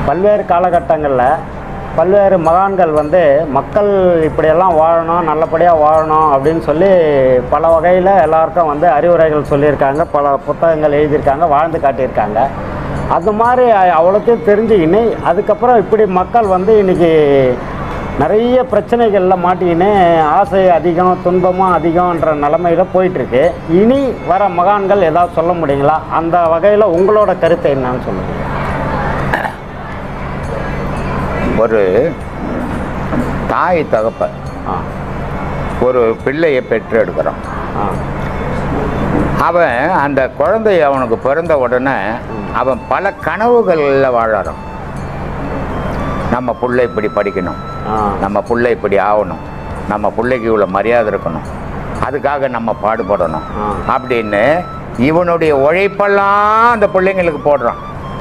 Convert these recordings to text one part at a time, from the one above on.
பல்வேறு காலகட்டங்களில் பல்வேறு மகான்கள் வந்து மக்கள் இப்படியெல்லாம் வாழணும் நல்லபடியாக வாழணும் அப்படின்னு சொல்லி பல வகையில் எல்லாருக்கும் வந்து அறிவுரைகள் சொல்லியிருக்காங்க பல புத்தகங்கள் எழுதியிருக்காங்க வாழ்ந்து காட்டியிருக்காங்க அது மாதிரி அவ்வளோத்தையும் தெரிஞ்சுக்கின்னு அதுக்கப்புறம் இப்படி மக்கள் வந்து இன்றைக்கி நிறைய பிரச்சனைகளில் மாட்டிக்கின்னு ஆசை அதிகம் துன்பமும் அதிகம்ன்ற நிலமையில் போயிட்டுருக்கு இனி வர மகான்கள் ஏதாவது சொல்ல முடியுங்களா அந்த வகையில் உங்களோட கருத்து என்னன்னு சொல்லுங்கள் ஒரு தாய் தகப்பன் ஆ ஒரு பிள்ளையை பெற்றெடுக்கிறான் ஆ அவன் அந்த குழந்தை அவனுக்கு பிறந்த உடனே அவன் பல கனவுகளில் வாழறான் நம்ம புள்ள இப்படி படிக்கணும் ஆ நம்ம புள்ள இப்படி ஆகணும் நம்ம பிள்ளைக்கு இவ்வளோ மரியாதை இருக்கணும் அதுக்காக நம்ம பாடுபடணும் ஆ. அப்படின்னு இவனுடைய உழைப்பெல்லாம் அந்த பிள்ளைங்களுக்கு போடுறான்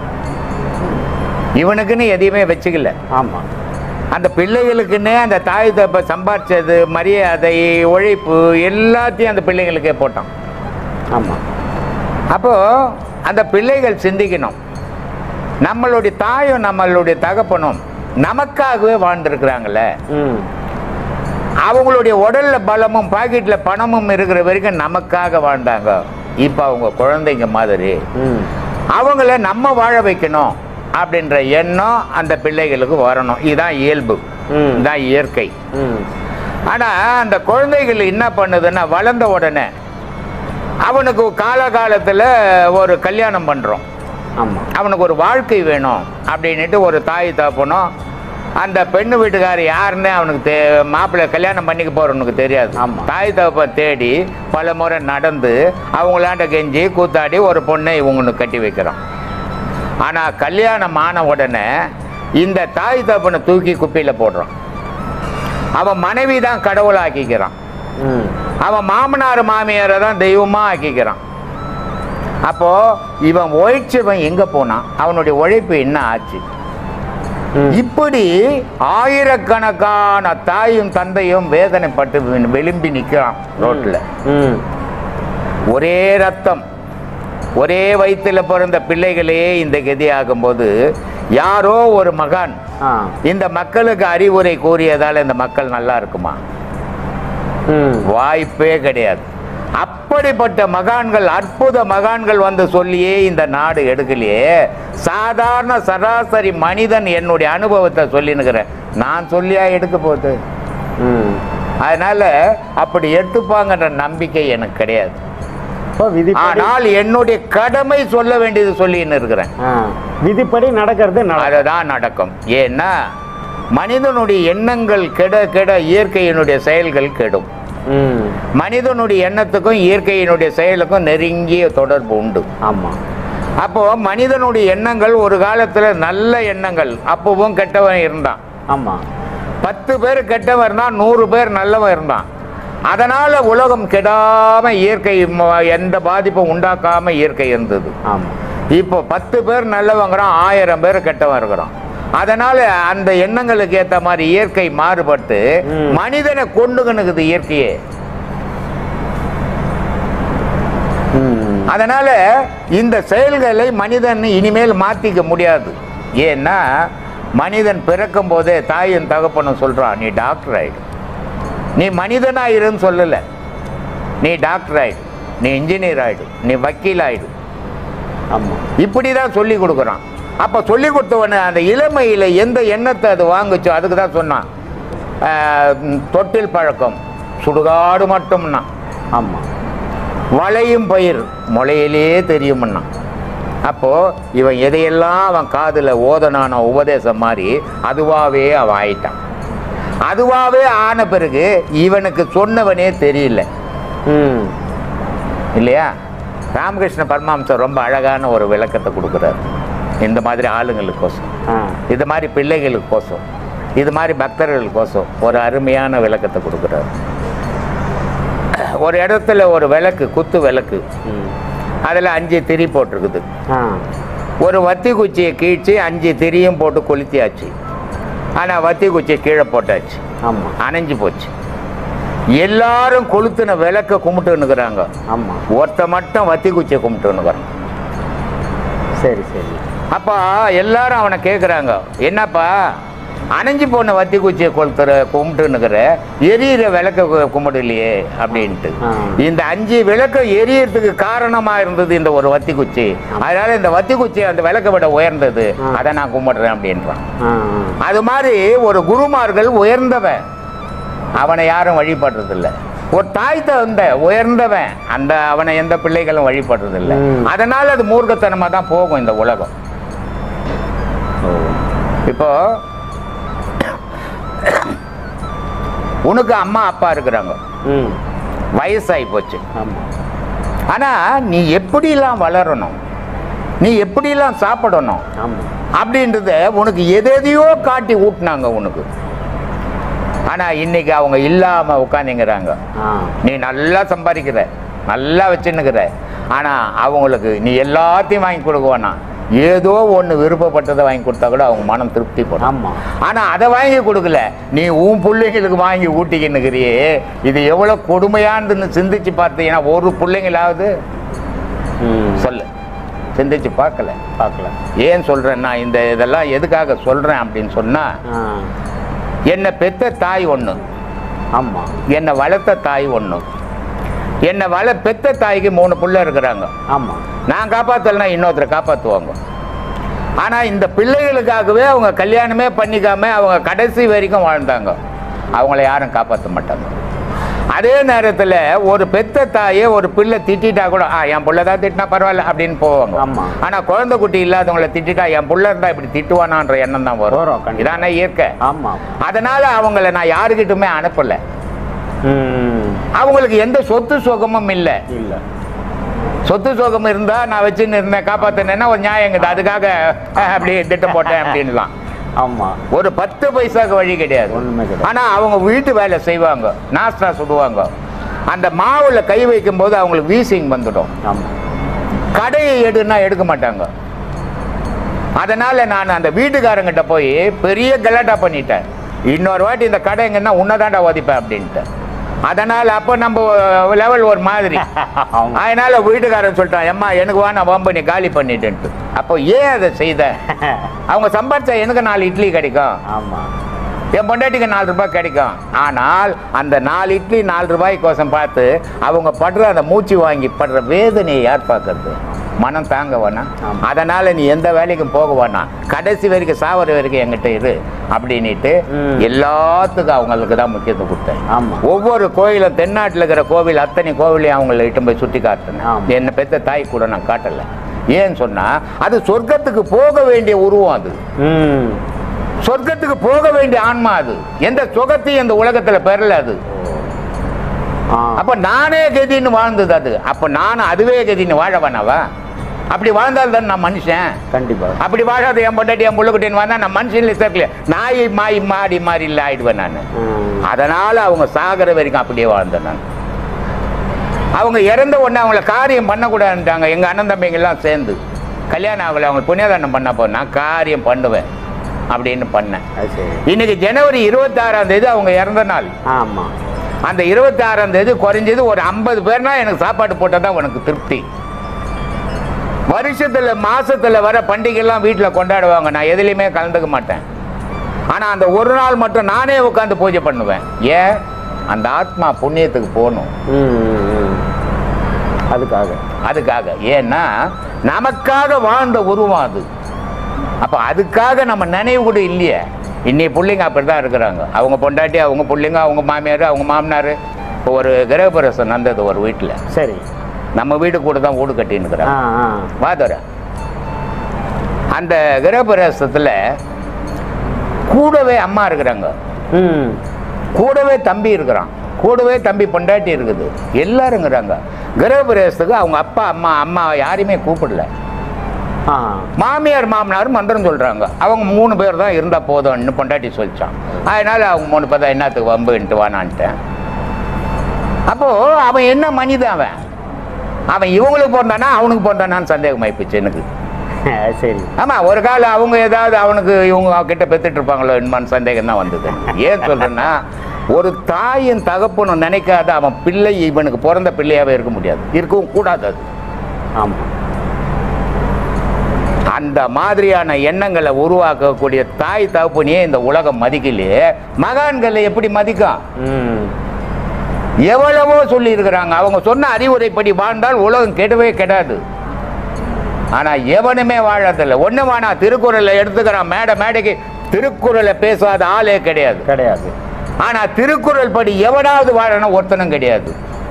இவனுக்குன்னு எதையுமே வச்சுக்கல ஆமாம் அந்த பிள்ளைகளுக்குன்னே அந்த தாய் தப்ப சம்பாரிச்சது மரியாதை உழைப்பு எல்லாத்தையும் அந்த பிள்ளைங்களுக்கே போட்டான் ஆமாம் அப்போ அந்த பிள்ளைகள் சிந்திக்கணும் நம்மளுடைய தாயும் நம்மளுடைய தகப்பனும் நமக்காகவே வாழ்ந்துருக்குறாங்களே ம் அவங்களுடைய உடல்ல பலமும் பாக்கெட்ல பணமும் இருக்கிற வரைக்கும் நமக்காக வாழ்ந்தாங்க இப்போ அவங்க குழந்தைங்க மாதிரி ம் அவங்கள நம்ம வாழ வைக்கணும் அப்படின்ற எண்ணம் அந்த பிள்ளைகளுக்கு வரணும் இதுதான் இயல்பு ம். இதுதான் இயற்கை ம் ஆனா அந்த குழந்தைகள் என்ன பண்ணுதுன்னா வளர்ந்த உடனே அவனுக்கு காலகாலத்துல ஒரு கல்யாணம் பண்றோம் ஆமாம் அவனுக்கு ஒரு வாழ்க்கை வேணும் அப்படின்னுட்டு ஒரு தாய் தகப்பனும் அந்த பெண்ணு வீட்டுக்காரர் யாருன்னு அவனுக்கு தே மாப்பிள்ளை கல்யாணம் பண்ணிக்க போறவனுக்கு தெரியாது ஆமா. தாய் தகப்பன் தேடி பல முறை நடந்து அவங்களாண்ட கெஞ்சி கூத்தாடி ஒரு பொண்ணை இவங்களுக்கு கட்டி வைக்கிறான் ஆனா கல்யாணம் ஆன உடனே இந்த தாய் தகப்பனை தூக்கி குப்பையில போடுறான் அவன் மனைவி தான் கடவுளை ஆக்கிக்கிறான் ம் அவன் மாமனார் மாமியாரை தான் தெய்வமா ஆக்கிக்கிறான் அப்போ இவன் உழைச்சவன் எங்க போனான் அவனுடைய உழைப்பு என்ன ஆச்சு ம். இப்படி ஆயிரக்கணக்கான தாயும் தந்தையும் வேதனைப்பட்டு வி- விளிம்பி நிற்கிறான் ரோட்ல ம் ஒரே ரத்தம் ஒரே வயிற்றுல பிறந்த பிள்ளைகளே இந்த கதி ஆகும்போது யாரோ ஒரு மகான் ஆ இந்த மக்களுக்கு அறிவுரை கூறியதால் இந்த மக்கள் நல்லா இருக்குமா ம் வாய்ப்பே கிடையாது அப்படிப்பட்ட மகான்கள் அற்புத மகான்கள் வந்து சொல்லியே இந்த நாடு எடுக்கலையே சாதாரண சராசரி மனிதன் என்னுடைய அனுபவத்தை சொல்லினுக்கிறேன் நான் சொல்லியா எடுக்க போகுது ம் அதனால அப்படி எடுத்துப்பாங்கன்ற நம்பிக்கை எனக்கு கிடையாது இப்போ விதிப்படி ஆனால் என்னுடைய கடமை சொல்ல வேண்டியது சொல்லின்னு இருக்கிறேன் ஆ விதிப்படி நடக்கிறது நடக்கும் அதுதான் நடக்கும் ஏன்னா மனிதனுடைய எண்ணங்கள் கெட கெட இயற்கையினுடைய செயல்கள் கெடும் ம் மனிதனுடைய எண்ணத்துக்கும் இயற்கையினுடைய செயலுக்கும் நெருங்கிய தொடர்பு உண்டு ஆமாம் அப்போ மனிதனுடைய எண்ணங்கள் ஒரு காலத்துல நல்ல எண்ணங்கள் அப்பவும் கெட்டவன் இருந்தான் ஆமாம் பத்து பேர் கெட்டவன் இருந்தான் நூறு பேர் நல்லவன் இருந்தான் அதனால உலகம் கெடாம இயற்கை ம- எந்த பாதிப்பும் உண்டாக்காம இயற்கை இருந்தது ஆமாம் இப்போ பத்து பேர் நல்லவங்கிறான் ஆயிரம் பேர் கெட்டவன் இருக்கிறான் அதனால அந்த எண்ணங்களுக்கு ஏத்த மாதிரி இயற்கை மாறுபட்டு ம். மனிதனை கொண்டுகணுக்குது இயற்கையே ம் அதனால இந்த செயல்களை மனிதன் இனிமேல் மாத்திக்க முடியாது ஏன்னா மனிதன் பிறக்கும் போதே தாயும் தகப்பனும் சொல்றான் நீ டாக்டர் ஆயிடு நீ மனிதனா இருன்னு சொல்லல நீ டாக்டர் ஆயிடு நீ இன்ஜினியர் ஆயிடு நீ வக்கீல் ஆயிடு ஆமாம் இப்படி தான் சொல்லி கொடுக்குறான் அப்போ சொல்லி கொடுத்தவன அந்த இளமையில் எந்த எண்ணத்தை அது வாங்குச்சோ அதுக்கு தான் சொன்னான் ஆஹ், தொட்டில் பழக்கம் சுடுகாடு மட்டும்னா ஆமாம் வளையும் பயிர் முளையிலே தெரியும்னா அப்போ இவன் எதையெல்லாம் அவன் காதுல ஓதனான உபதேசம் மாதிரி அதுவாவே அவன் ஆயிட்டான் அதுவாவே ஆன பிறகு இவனுக்கு சொன்னவனே தெரியல ம் இல்லையா ராமகிருஷ்ண பரமஹம்சர் ரொம்ப அழகான ஒரு விளக்கத்தை கொடுக்குறாரு இந்த மாதிரி ஆளுங்களுக்கோசம் ஆ இது மாதிரி பிள்ளைகளுக்கோசம் இது மாதிரி பக்தர்களுக்கோசம் ஒரு அருமையான விளக்கத்தை கொடுக்குறாரு ஒரு இடத்துல ஒரு விளக்கு குத்து விளக்கு ம் அதில் அஞ்சு திரி போட்டிருக்குது ஆ ஒரு வத்தி குச்சியை கீழ்ச்சி அஞ்சு திரியும் போட்டு கொளுத்தியாச்சு ஆனால் வத்தி குச்சியை கீழே போட்டாச்சு ஆமாம் அணைஞ்சு போச்சு எல்லாரும் கொளுத்துன விளக்க கும்பிட்டுன்னுக்குறாங்க ஆமாம் ஒருத்த மட்டும் வத்தி குச்சியை கும்பிட்டுன்னுக்குறான் சரி சரி அப்போ எல்லாரும் அவனை கேட்குறாங்க என்னப்பா அணைஞ்சு போன வத்தி குச்சியை கொளுத்துற கும்பிட்டுன்னுக்கிற எரியிற விளக்க கு- கும்பிடலையே அப்படின்ட்டு ஆ. இந்த அஞ்சு விளக்கு எரியறதுக்கு காரணமா இருந்தது இந்த ஒரு வத்தி குச்சி அதனால இந்த வத்தி குச்சி அந்த விளக்க விட உயர்ந்தது ஆ. அதை நான் கும்பிடுறேன் அப்படின்றான் ஆ, அது மாதிரி ஒரு குருமார்கள் உயர்ந்தவன் அவனை யாரும் வழிபடுறதில்ல ஒரு தாய் தந்த உயர்ந்தவன் அந்த அவனை எந்த பிள்ளைகளும் வழிபடுறதில்ல ம். அதனால அது மூர்க்கத்தனமா தான் போகும் இந்த உலகம் ஓ. இப்போ உனக்கு அம்மா அப்பா இருக்கிறாங்க ம் வயசாகி போச்சு ஆமாம் ஆனா நீ எப்படிலாம் வளரணும் நீ எப்படிலாம் சாப்பிடணும் ஆமாம் அப்படின்றத உனக்கு எதையோ காட்டி ஊட்டினாங்க உனக்கு ஆனா இன்னைக்கு அவங்க இல்லாம உட்காந்துங்கிறாங்க ஆ நீ நல்லா சம்பாதிக்கிற நல்லா வச்சுன்னுக்கிற ஆனா அவங்களுக்கு நீ எல்லாத்தையும் வாங்கி கொடுக்க வேணாம் ஏதோ ஒன்று விருப்பப்பட்டதை வாங்கி கொடுத்தா கூட அவங்க மனம் திருப்தி படும் ஆமாம் ஆனா அதை வாங்கி கொடுக்கல நீ உன் பிள்ளைங்களுக்கு வாங்கி ஊட்டிக்கின்னுக்கிறியே இது எவ்வளவு கொடுமையானதுன்னு சிந்திச்சு பார்த்தீங்கன்னா ஒரு பிள்ளைங்களாவது ம் சொல்லு சிந்திச்சு பார்க்கல பார்க்கல ஏன் சொல்றேன்னா இந்த இதெல்லாம் எதுக்காக சொல்றேன் அப்படின்னு சொன்னா ஆ என்னை பெத்த தாய் ஒன்று ஆமாம் என்னை வளர்த்த தாய் ஒன்று என்னை வள பெத்த தாய்க்கு மூணு புள்ள இருக்கிறாங்க ஆமாம் நான் காப்பாற்றலைன்னா இன்னொருத்தரை காப்பாற்றுவாங்க ஆனால் இந்த பிள்ளைகளுக்காகவே அவங்க கல்யாணமே பண்ணிக்காம அவங்க கடைசி வரைக்கும் வாழ்ந்தாங்க அவங்கள யாரும் காப்பாற்ற மாட்டாங்க அதே நேரத்தில் ஒரு பெத்த தாயே ஒரு பிள்ளை திட்டிட்டா கூட ஆ என் புள்ள தான் திட்டினா பரவாயில்ல அப்படின்னு போவாங்க ஆமா. ஆனால் குழந்தை குட்டி இல்லாதவங்கள திட்டிட்டா என் புள்ள இருந்தால் இப்படி திட்டுவானான்ற எண்ணம் தான் வரும், வரும் கண்டிப்பா. இதானே இயற்கை ஆமாம் அதனால அவங்கள நான் யாருக்கிட்டுமே அனுப்பலை ம் அவங்களுக்கு எந்த சொத்து சுகமும் இல்லை இல்லை சொத்து சுகம் இருந்தா நான் வச்சுன்னு இருந்தேன் காப்பாத்தினேன்னா ஒரு நியாயம் இருக்குது அதுக்காக அஹ், அப்படி திட்டம் போட்டேன் அப்படின்லாம் ஆமாம் ஒரு பத்து பைசாக்கு வழி கிடையாது ஒண்ணுமே கிடையாது. ஆனா அவங்க வீட்டு வேலை செய்வாங்க நாஸ்டா சுடுவாங்க அந்த மாவுல கை வைக்கும் போது அவங்களுக்கு வீசிங் வந்துடும் ஆமாம் கடையை எடுன்னா எடுக்க மாட்டாங்க அதனால நான் அந்த வீட்டுக்காரங்கிட்ட போய் பெரிய கலாட்டா பண்ணிட்டேன் இன்னொரு வாட்டி இந்த கடை எங்கன்னா உன்னதாண்டா ஒதிப்பேன் அப்படின்ட்டு அதனால அப்போ நம்ம லெவல் ஒரு மாதிரி ஆமா. அதனால வீட்டுக்காரன் சொல்லிட்டான் எம்மா எனக்கு வா நான் வம்பு நீ காலி பண்ணிட்டேன்ட்டு அப்போ ஏன் அதை செய்த அவங்க சம்பாதிச்சா எனக்கு நாலு இட்லி கிடைக்கும் ஆமாம் என் பொண்டாட்டிக்கு நாலு ரூபாய் கிடைக்கும் ஆனால் அந்த நாலு இட்லி நாலு ரூபாய்க்கோசம் பார்த்து அவங்க படுற அந்த மூச்சு வாங்கி படுற வேதனையை யார் பார்க்கறது மனம் தாங்க வேணாம் ஆமா. அதனால நீ எந்த வேலைக்கும் போக வேணாம் கடைசி வரைக்கும் சாவர வரைக்கும் என்கிட்ட இரு அப்படின்னுட்டு ம். எல்லாத்துக்கும் அவங்களுக்கு தான் முக்கியத்துவம் கொடுத்தேன் ஆமாம் ஒவ்வொரு கோயிலும் தென்னாட்டில் இருக்கிற கோவில் அத்தனை கோவிலையும் அவங்கள இட்டு போய் சுற்றி காட்டினேன் ஆமா. என்னை பெத்த தாய் கூட நான் காட்டலை ஏன்னு சொன்னா அது சொர்க்கத்துக்கு போக வேண்டிய உருவம் அது ம் சொர்க்கத்துக்கு போக வேண்டிய ஆன்மா அது எந்த சுகத்தையும் இந்த உலகத்துல பெறல அது ஆ அப்ப நானே கதின்னு வாழ்ந்தது அது அப்ப நானும் அதுவே கதின்னு வாழ வேணாவா அப்படி வாழ்ந்தால் தான் நான் மனுஷன் கண்டிப்பாக அப்படி வாழாத என் பொண்டாட்டி என் புள்ளக்குட்டின்னு வந்தா நான் மனுஷன்ல சேர்க்கல நாய் மாய் மாடி மாறி இல்லை ஆயிடுவேன் நான் ம் அதனால அவங்க சாகிற வரைக்கும் அப்படியே வாழ்ந்தேன் நான் அவங்க இறந்த உடனே அவங்கள காரியம் பண்ணக்கூடாதுன்ட்டாங்க எங்க அண்ணன் தம்பிங்க எல்லாம் சேர்ந்து கல்யாணம் ஆகலை அவங்க புண்ணியதானம் பண்ண போ நான் காரியம் பண்ணுவேன் அப்படின்னு பண்ணேன் அது சரி இன்னைக்கு ஜனவரி இருபத்தாறாம் தேதி அவங்க இறந்த நாள் ஆமாம் அந்த இருபத்தாறாம் தேதி குறைஞ்சது ஒரு ஐம்பது பேர்னா எனக்கு சாப்பாடு போட்டால் தான் உனக்கு திருப்தி வருஷத்துல மாசத்துல வர பண்டிகைலாம் வீட்டில் கொண்டாடுவாங்க நான் எதுலேயுமே கலந்துக்க மாட்டேன் ஆனால் அந்த ஒரு நாள் மட்டும் நானே உட்காந்து பூஜை பண்ணுவேன் ஏன் அந்த ஆத்மா புண்ணியத்துக்கு போகணும் ம் ம், ம். அதுக்காக அதுக்காக ஏன்னா நமக்காக வாழ்ந்த உருவம் அது அப்போ அதுக்காக நம்ம நினைவு கூட இல்லையே இன்னி பிள்ளைங்க அப்படி தான் இருக்கிறாங்க அவங்க பொண்டாட்டி அவங்க பிள்ளைங்க அவங்க மாமியார் அவங்க மாமனார் இப்போ ஒரு கிரகப்பிரசம் நடந்தது ஒரு வீட்டில் சரி நம்ம வீடு கூட தான் வீடு கட்டின்னு ஆ இருக்கிறாங்க ஆ வாதர அந்த கிரகப்பிரசத்தில் கூடவே அம்மா இருக்கிறாங்க ம் கூடவே தம்பி இருக்கிறான் கூடவே தம்பி பொண்டாட்டி இருக்குது எல்லாருங்கிறாங்க கிரகப்பிரவேசத்துக்கு அவங்க அப்பா அம்மா அம்மா யாரையுமே கூப்பிடல ஆ மாமியார் மாமனார் மந்திரம் சொல்றாங்க அவங்க மூணு பேர் தான் இருந்தா போதும்னு பொண்டாட்டி சொல்லிச்சான் அதனால அவங்க மூணு பேர் தான் என்னத்துக்கு வம்புன்ட்டு வானான்ட்டேன் அப்போ அவன் என்ன மனிதன் அவன் அவன் இவங்களுக்கு பிறந்தானா அவனுக்கு பிறந்தானான்னு சந்தேகம் ஆயிப்போச்சு எனக்கு சரி ஆமா ஒரு காலம் அவங்க ஏதாவது அவனுக்கு இவங்க கிட்ட பெத்துட்டு இருப்பாங்களோ என்னமான்னு சந்தேகம் தான் வந்தது ஏன் சொல்றேன்னா ஒரு தாயின் தகப்பனும் நினைக்காத அவன் பிள்ளை இவனுக்கு பிறந்த பிள்ளையாவே இருக்க முடியாது இருக்கவும் கூடாது அது ஆமாம் அந்த மாதிரியான எண்ணங்களை உருவாக்கக்கூடிய தாய் தகப்பனையே இந்த உலகம் மதிக்கலையே மகான்களை எப்படி மதிக்கும் ம் எவ்வளவோ சொல்லி இருக்கிறாங்க அவங்க சொன்ன அறிவுரைப்படி வாழ்ந்தால் உலகம் கெடவே கெடாது ஆனா எவனுமே வாழறதில்லை ஒண்ணு வேணா திருக்குறளை எடுத்துக்கிறான் மேடை மேடைக்கு திருக்குறளை பேசாத ஆளே கிடையாது கிடையாது ஆனா திருக்குறள் படி எவனாவது வாழணும் ஒருத்தனும் கிடையாது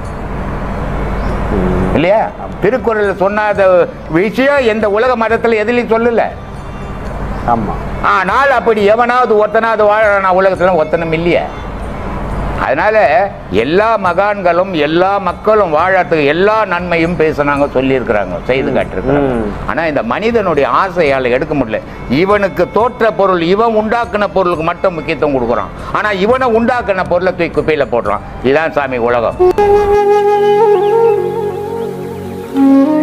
இல்லையா திருக்குறள் சொன்னாத விஷயம் எந்த உலக மதத்துல எதுலையும் சொல்லல ஆமாம் ஆனால் அப்படி எவனாவது ஒருத்தனாவது வாழறானா உலகத்துல ஒருத்தனும் இல்லையே அதனால எல்லா மகான்களும் எல்லா மக்களும் வாழறதுக்கு எல்லா நன்மையும் பேசுனாங்க சொல்லியிருக்கிறாங்க செய்து காட்டிருக்கிறாங்க ம். ஆனா இந்த மனிதனுடைய ஆசையால எடுக்க முடியல இவனுக்கு தோற்ற பொருள் இவன் உண்டாக்குன பொருளுக்கு மட்டும் முக்கியத்துவம் கொடுக்குறான் ஆனா இவனை உண்டாக்குன பொருளை தூக்கி குப்பையில போடுறான் இதான் சாமி உலகம் Thank you.